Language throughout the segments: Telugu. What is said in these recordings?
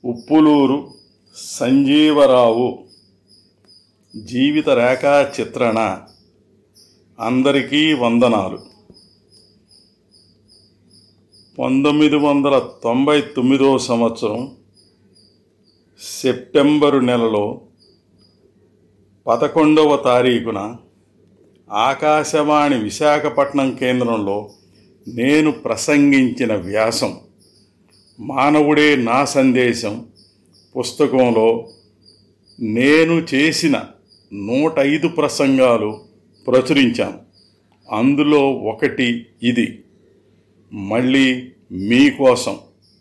ఉప్పులూరు సంజీవరావు జీవిత రేఖా చిత్రణ అందరికీ వందనాలు పంతొమ్మిది వందల తొంభై తొమ్మిదో సంవత్సరం సెప్టెంబరు నెలలో పదకొండవ తారీఖున ఆకాశవాణి విశాఖపట్నం కేంద్రంలో నేను ప్రసంగించిన వ్యాసం మానవుడే నా సందేశం పుస్తకంలో నేను చేసిన నూట ఐదు ప్రసంగాలు ప్రచురించాను అందులో ఒకటి ఇది మళ్ళీ మీకోసం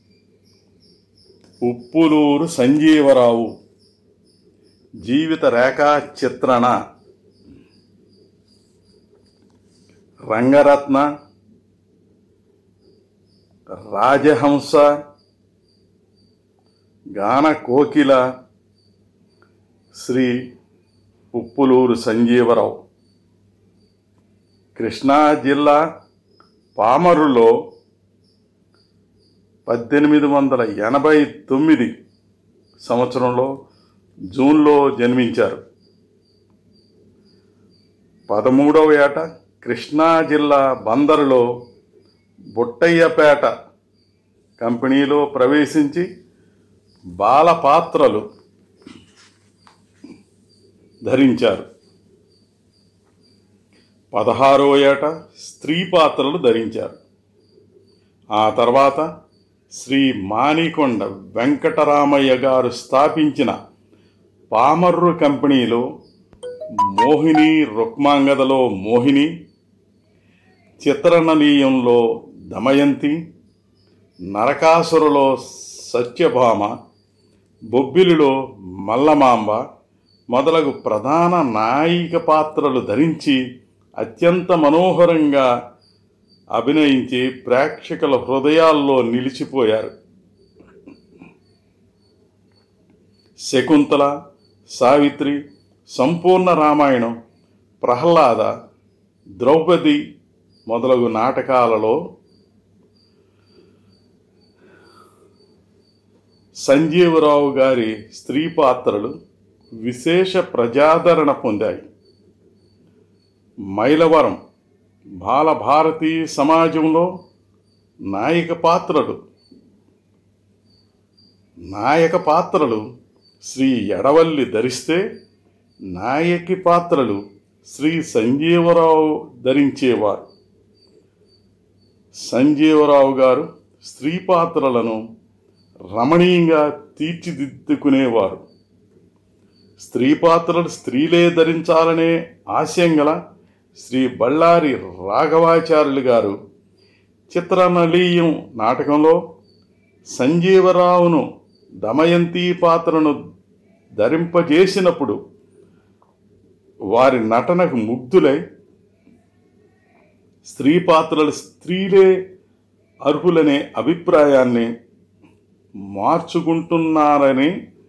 ఉప్పులూరు సంజీవరావు జీవిత రేఖా చిత్రణ రంగరత్న రాజహంస గాన కోకిల శ్రీ ఉప్పులూరు సంజీవరావు కృష్ణా జిల్లా పామరులో పద్దెనిమిది వందల ఎనభై తొమ్మిది సంవత్సరంలో జూన్లో జన్మించారు పదమూడవ ఏట కృష్ణా జిల్లా బందరులో బుట్టయ్యపేట కంపెనీలో ప్రవేశించి బాల పాత్రలు ధరించారు పదహారో ఏట స్త్రీ పాత్రలు ధరించారు ఆ తర్వాత శ్రీ మానికొండ వెంకటరామయ్య గారు స్థాపించిన పామర్రు కంపెనీలో మోహిని రుక్మాంగదలో మోహిని చిత్రనలీయంలో దమయంతి నరకాసురలో సత్యభామ బొబ్బిలిలో మల్లమాంబ మొదలగు ప్రధాన నాయిక పాత్రలు ధరించి అత్యంత మనోహరంగా అభినయించి ప్రేక్షకుల హృదయాల్లో నిలిచిపోయారు శకుంతల సావిత్రి సంపూర్ణ రామాయణం ప్రహ్లాద ద్రౌపది మొదలగు నాటకాలలో సంజీవరావు గారి స్త్రీ పాత్రలు విశేష ప్రజాదరణ పొందాయి మైలవరం బాలభారతీ సమాజంలో నాయక పాత్రలు నాయక పాత్రలు శ్రీ ఎడవల్లి ధరిస్తే నాయకి పాత్రలు శ్రీ సంజీవరావు ధరించేవారు సంజీవరావు గారు స్త్రీ పాత్రలను రమణీయంగా తీర్చిదిద్దుకునేవారు స్త్రీ పాత్రలు స్త్రీలే ధరించాలనే ఆశయం గల శ్రీ బళ్ళారి రాఘవాచార్యులు గారు చిత్రనలీయం నాటకంలో సంజీవరావును దమయంతి పాత్రను ధరింపజేసినప్పుడు వారి నటనకు ముగ్ధులై స్త్రీ పాత్రలు స్త్రీలే అర్హులనే అభిప్రాయాన్ని మార్చుకుంటున్నారని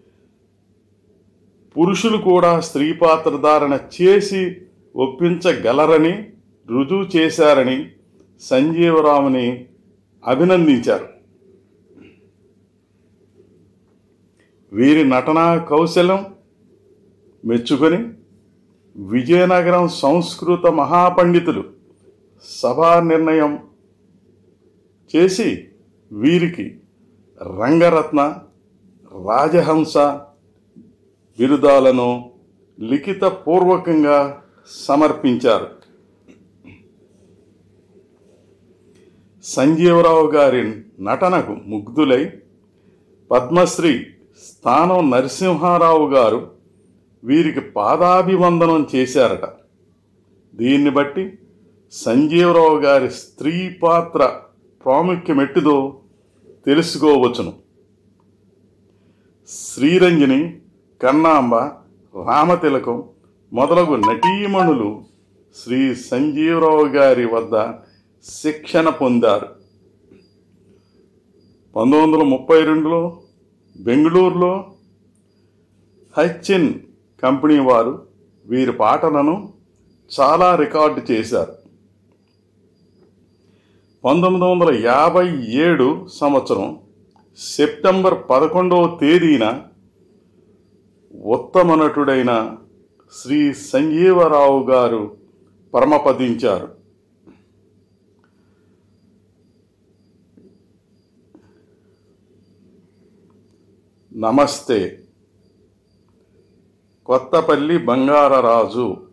పురుషులు కూడా స్త్రీ పాత్ర ధారణ చేసి ఒప్పించగలరని రుజువు చేశారని సంజీవరావుని అభినందించారు వీరి నటనా కౌశలం మెచ్చుకొని విజయనగరం సంస్కృత మహాపండితులు సభా నిర్ణయం చేసి వీరికి రంగరత్న రాజహంస బిరుదాలను లిఖితపూర్వకంగా సమర్పించారు సంజీవరావు గారి నటనకు ముగ్ధులై పద్మశ్రీ స్థానం నరసింహారావు గారు వీరికి పాదాభివందనం చేశారట దీన్ని బట్టి సంజీవరావు గారి స్త్రీ పాత్ర ప్రాముఖ్యమెట్టిదో తెలుసుకోవచ్చును శ్రీరంజని కన్నాంబ రామతిలకం మొదలగు నటీమణులు శ్రీ సంజీవరావు గారి వద్ద శిక్షణ పొందారు పంతొమ్మిది వందల ముప్పై రెండులో బెంగళూరులో హైచిన్ కంపెనీ వారు వీరి పాటలను చాలా రికార్డు చేశారు పంతొమ్మిది వందల యాభై ఏడు సంవత్సరం సెప్టెంబర్ పదకొండవ తేదీన ఉత్తమ నటుడైన శ్రీ సంజీవరావు గారు పరమపదించారు నమస్తే కొత్తపల్లి బంగారరాజు